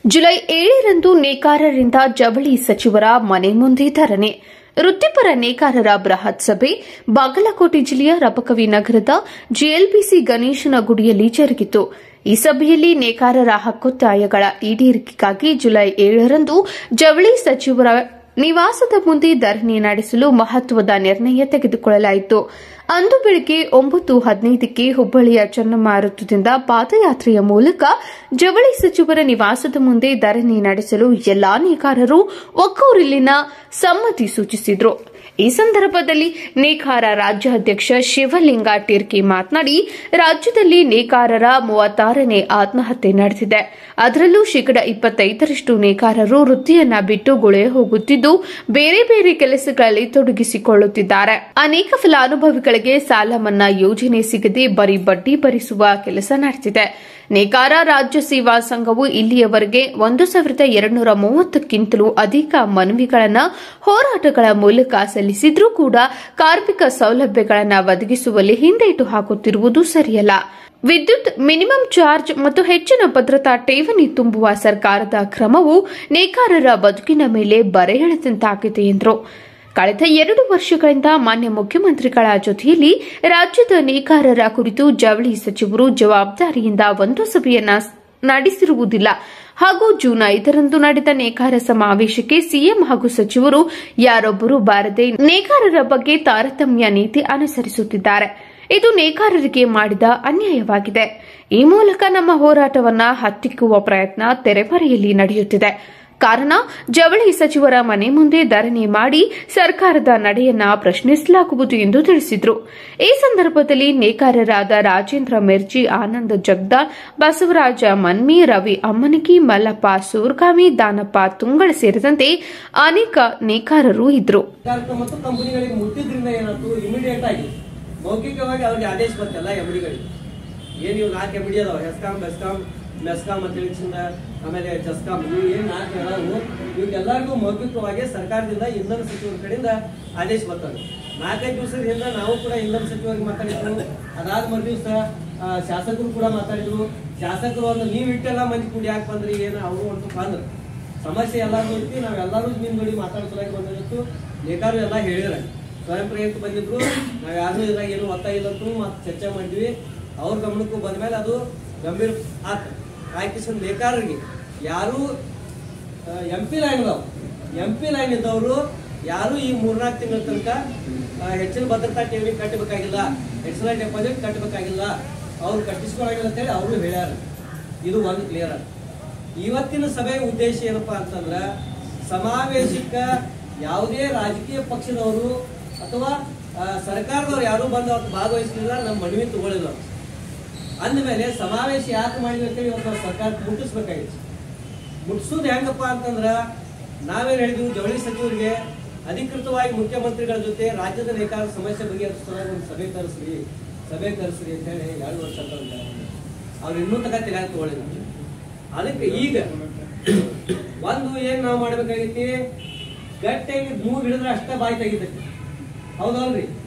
July ಏಳರಂದು ನೇಕಾರರಿಂದ ಜವಳಿ ಸಚಿವರ ಮನೆ ಮುಂದೆ ಧರಣಿ ವೃತ್ತಿಪರ ನೇಕಾರರ ಬೃಹತ್ ಸಭೆ ಬಾಗಲಕೋಟೆ ಜಿಲ್ಲೆಯ ರಬಕವಿ ನಗರದ ಜೆಎಲ್ಬಿಸಿ ಗಣೇಶನ ಗುಡಿಯಲ್ಲಿ ಜರುಗಿತು ಈ ಸಭೆಯಲ್ಲಿ ನೇಕಾರರ ಹಕ್ಕೊತ್ತಾಯಗಳ ಈಡೇರಿಕೆಗಾಗಿ ಜುಲೈ ಏಳರಂದು ಜವಳಿ ಸಚಿವರ ನಿವಾಸದ ಮುಂದೆ ಧರಣಿ ನಡೆಸಲು ಮಹತ್ವದ ನಿರ್ಣಯ ತೆಗೆದುಕೊಳ್ಳಲಾಯಿತು ಅಂದು ಬೆಳಗ್ಗೆ ಒಂಬತ್ತು ಹದಿನೈದಕ್ಕೆ ಹುಬ್ಬಳ್ಳಿಯ ಚೆನ್ನಮ್ಮ ವೃತ್ತದಿಂದ ಪಾದಯಾತ್ರೆಯ ಮೂಲಕ ಜವಳಿ ಸಚಿವರ ನಿವಾಸದ ಮುಂದೆ ಧರಣಿ ನಡೆಸಲು ಎಲ್ಲಾ ನೇಕಾರರು ಒಕ್ಕೂರಿಲಿನ ಸಮ್ಮತಿ ಸೂಚಿಸಿದರು ಈ ಸಂದರ್ಭದಲ್ಲಿ ನೇಕಾರ ರಾಜ್ಯಾಧ್ಯಕ್ಷ ಶಿವಲಿಂಗ ಟೀರ್ಕಿ ಮಾತನಾಡಿ ರಾಜ್ಯದಲ್ಲಿ ನೇಕಾರರ ಮೂವತ್ತಾರನೇ ಆತ್ಮಹತ್ಯೆ ನಡೆದಿದೆ ಅದರಲ್ಲೂ ಶೇಕಡ ಇಪ್ಪತ್ತೈದರಷ್ಟು ನೇಕಾರರು ವೃತ್ತಿಯನ್ನ ಬಿಟ್ಟು ಗುಳೆ ಹೋಗುತ್ತಿದ್ದು ಬೇರೆ ಬೇರೆ ಕೆಲಸಗಳಲ್ಲಿ ತೊಡಗಿಸಿಕೊಳ್ಳುತ್ತಿದ್ದಾರೆ ಅನೇಕ ಫಲಾನುಭವಿಗಳಿಗೆ ಸಾಲ ಮನ್ನಾ ಯೋಜನೆ ಸಿಗದೆ ಬರೀ ಬಡ್ಡಿ ಭರಿಸುವ ಕೆಲಸ ನಡೆದಿದೆ ನೇಕಾರ ರಾಜ್ಯ ಸೇವಾ ಸಂಘವು ಇಲ್ಲಿಯವರೆಗೆ ಒಂದು ಸಾವಿರದ ಎರಡುನೂರ ಮೂವತ್ತಕ್ಕಿಂತಲೂ ಅಧಿಕ ಮನವಿಗಳನ್ನು ಹೋರಾಟಗಳ ಮೂಲಕ ಸಲ್ಲಿಸಿದ್ರೂ ಕೂಡ ಕಾರ್ಮಿಕ ಸೌಲಭ್ಯಗಳನ್ನು ಒದಗಿಸುವಲ್ಲಿ ಹಿಂದೇಟು ಹಾಕುತ್ತಿರುವುದು ಸರಿಯಲ್ಲ ವಿದ್ಯುತ್ ಮಿನಿಮಂ ಚಾರ್ಜ್ ಮತ್ತು ಹೆಚ್ಚಿನ ಭದ್ರತಾ ಠೇವಣಿ ತುಂಬುವ ಸರ್ಕಾರದ ಕ್ರಮವು ನೇಕಾರರ ಬದುಕಿನ ಮೇಲೆ ಬರೆ ಎಳೆದಂತಾಗಿದೆ ಎಂದರು ಕಳೆದ ಎರಡು ವರ್ಷಗಳಿಂದ ಮಾನ್ಯ ಮುಖ್ಯಮಂತ್ರಿಗಳ ಜೊತೆಯಲ್ಲಿ ರಾಜ್ಯದ ನೇಕಾರರ ಕುರಿತು ಜವಳಿ ಸಚಿವರು ಜವಾಬ್ದಾರಿಯಿಂದ ಒಂದು ಸಭೆಯನ್ನ ನಡೆಸಿರುವುದಿಲ್ಲ ಹಾಗೂ ಜೂನ್ ಐದರಂದು ನಡೆದ ನೇಕಾರ ಸಮಾವೇಶಕ್ಕೆ ಸಿಎಂ ಹಾಗೂ ಸಚಿವರು ಯಾರೊಬ್ಬರೂ ಬಾರದೆ ನೇಕಾರರ ಬಗ್ಗೆ ತಾರತಮ್ಯ ನೀತಿ ಅನುಸರಿಸುತ್ತಿದ್ದಾರೆ ಇದು ನೇಕಾರರಿಗೆ ಮಾಡಿದ ಅನ್ಯಾಯವಾಗಿದೆ ಈ ಮೂಲಕ ನಮ್ಮ ಹೋರಾಟವನ್ನ ಹತ್ತಿಕ್ಕುವ ಪ್ರಯತ್ನ ತೆರೆಮರೆಯಲ್ಲಿ ನಡೆಯುತ್ತಿದೆ ಕಾರಣ ಜವಳಿ ಸಚಿವರ ಮನೆ ಮುಂದೆ ಧರಣಿ ಮಾಡಿ ಸರ್ಕಾರದ ನಡೆಯನ್ನ ಪ್ರಶ್ನಿಸಲಾಗುವುದು ಎಂದು ತಿಳಿಸಿದರು ಈ ಸಂದರ್ಭದಲ್ಲಿ ನೇಕಾರರಾದ ರಾಜೇಂದ್ರ ಮಿರ್ಜಿ ಆನಂದ್ ಜಗ್ದಾಳ್ ಬಸವರಾಜ ಮನ್ಮಿ ರವಿ ಅಮ್ಮನಗಿ ಮಲ್ಲಪ್ಪ ಸೂರ್ಗಾಮಿ ದಾನಪ್ಪ ತುಂಗಳ ಸೇರಿದಂತೆ ಅನೇಕ ನೇಕಾರರು ಇದ್ದರು ಸರ್ಕಾರ ಮತ್ತು ಕಂಪನಿಗಳಿಗೆ ಮುಟ್ಟಿದ್ರಿಂದ ಏನಾಯ್ತು ಇಮಿಡಿಯೇಟ್ ಆಗಿ ಮೌಖಿಕವಾಗಿ ಅವ್ರಿಗೆ ಆದೇಶ ಬಂತಲ್ಲ ಎಮ್ಡಿಗಳಿಗೆ ಏನ್ ಇವ್ ನಾಲ್ಕು ಎಮ್ಡಿ ಅದಾವ ಹೆಸ್ಕಾಂ ಬೆಸ್ಕಾಂ ಮೆಸ್ಕಾಂ ಅಂತ ಹೇಳಿಂದ ಆಮೇಲೆ ಜಸ್ಕಾಂ ಇವು ಏನ್ ನಾಲ್ಕು ಹೇಳವು ಇವಕ್ಕೆಲ್ಲರಿಗೂ ಮೌಖಿಕವಾಗಿ ಸರ್ಕಾರದಿಂದ ಇಂಧನ ಸಚಿವರ ಕಡೆಯಿಂದ ಆದೇಶ ಬರ್ತದೆ ನಾಲ್ಕೈದು ದಿವಸದ ಹಿಂದೆ ನಾವು ಕೂಡ ಇಂಧನ ಸಚಿವರಿಗೆ ಮಾತಾಡಿದ್ರು ಅದಾದ ಮರು ದಿವಸ ಶಾಸಕರು ಕೂಡ ಮಾತಾಡಿದ್ರು ಶಾಸಕರು ಒಂದು ನೀವ್ ಇಟ್ಟೆಲ್ಲ ಮಂದಿ ಕೂಡಿ ಯಾಕೆ ಬಂದ್ರಿ ಏನು ಅವರು ಒಂದು ಬಂದ್ರು ಸಮಸ್ಯೆ ಎಲ್ಲಾರು ಐತಿ ನಾವ್ ಎಲ್ಲಾರು ನಿಮ್ ನೋಡಿ ಮಾತಾಡ್ಸಲಾಗಿ ಬಂದಿತ್ತು ನೇಕಾರರು ಎಲ್ಲ ಹೇಳಿದ್ರೆ ಸ್ವಯಂ ಪ್ರೇರಿತ ಬಂದಿದ್ರು ನಾವ್ ಯಾರು ಇದ್ರಾಗ ಏನು ಒತ್ತಾಯ ಇಲ್ಲಂತೂ ಮತ್ತೆ ಚರ್ಚೆ ಮಾಡಿದ್ವಿ ಅವ್ರ ಗಮನಕ್ಕೂ ಬಂದ್ಮೇಲೆ ಅದು ಗಂಭೀರ ಆತ ಆಯ್ತು ನೇಕಾರರಿಗೆ ಯಾರು ಎಂ ಪಿ ಲೈನ್ ಅದಾವ ಎಂ ಪಿ ಲೈನ್ ಇದ್ದವರು ಯಾರು ಈ ಮೂರ್ನಾಲ್ಕು ತಿಂಗಳ ತನಕ ಆ, ಹೆಚ್ಚಿನ ಭದ್ರತಾ ಠೇವಣಿ ಕಟ್ಟಬೇಕಾಗಿಲ್ಲ ಎಕ್ಸಲ ಡೆಪಾಸಿಟ್ ಕಟ್ಟಬೇಕಾಗಿಲ್ಲ ಅವ್ರು ಕಟ್ಟಿಸ್ಕೊಳಂಗಿಲ್ಲ ಅಂತೇಳಿ ಅವರು ಹೇಳ್ಯಾರ ಇದು ಒಂದು ಕ್ಲಿಯರ್ ಇವತ್ತಿನ ಸಭೆಯ ಉದ್ದೇಶ ಏನಪ್ಪಾ ಅಂತಂದ್ರ ಸಮಾವೇಶಕ್ಕ ಯಾವುದೇ ರಾಜಕೀಯ ಪಕ್ಷದವರು ಅಥವಾ ಆ, ಸರ್ಕಾರದವ್ರು ಯಾರು ಬಂದು ಅವತ್ತು ಭಾಗವಹಿಸಲಿಲ್ಲ ನಮ್ಮ ಮನವಿ ತಗೊಳ್ಳಿಲ್ಲ ಅಂದಮೇಲೆ ಸಮಾವೇಶ ಯಾಕೆ ಮಾಡಿದ್ವಿ ಅಂತೇಳಿ ಇವತ್ತು ನಾವು ಸರ್ಕಾರ ಮುಟ್ಟಿಸ್ಬೇಕಾಗಿತ್ತು ಮುಟ್ಟಿಸೋದು ಹೆಂಗಪ್ಪ ಅಂತಂದ್ರ ನಾವೇನ್ ಹೇಳಿದ್ವಿ ಜವಳಿ ಸಚಿವರಿಗೆ ಅಧಿಕೃತವಾಗಿ ಮುಖ್ಯಮಂತ್ರಿಗಳ ಜೊತೆ ರಾಜ್ಯದ ನೇಕಾರ ಸಮಸ್ಯೆ ಬಗೆಹರಿಸೋದಾಗ ಒಂದು ಸಭೆ ಕರೆಸ್ರಿ ಸಭೆ ಕರೆಸ್ರಿ ಅಂತ ಹೇಳಿ ಎರಡು ವರ್ಷ ಅಂತ ಅಂತಾರೆ. ಅವ್ರು ಇನ್ನೂ ತಗ ತಿಳಿಯಾಕ ತಗೊಳ್ಳಿಲ್ಲ ಅದಕ್ಕೆ ಈಗ ಒಂದು ಏನ್ ನಾವು ಮಾಡ್ಬೇಕಾಗೈತಿ ಗಟ್ಟಿಯಾಗಿ ಮೂಗ್ ಹಿಡಿದ್ರೆ ಅಷ್ಟೇ ಬಾಯಿ ತೆಗಿತೈತಿ ಹೌದಲ್ರಿ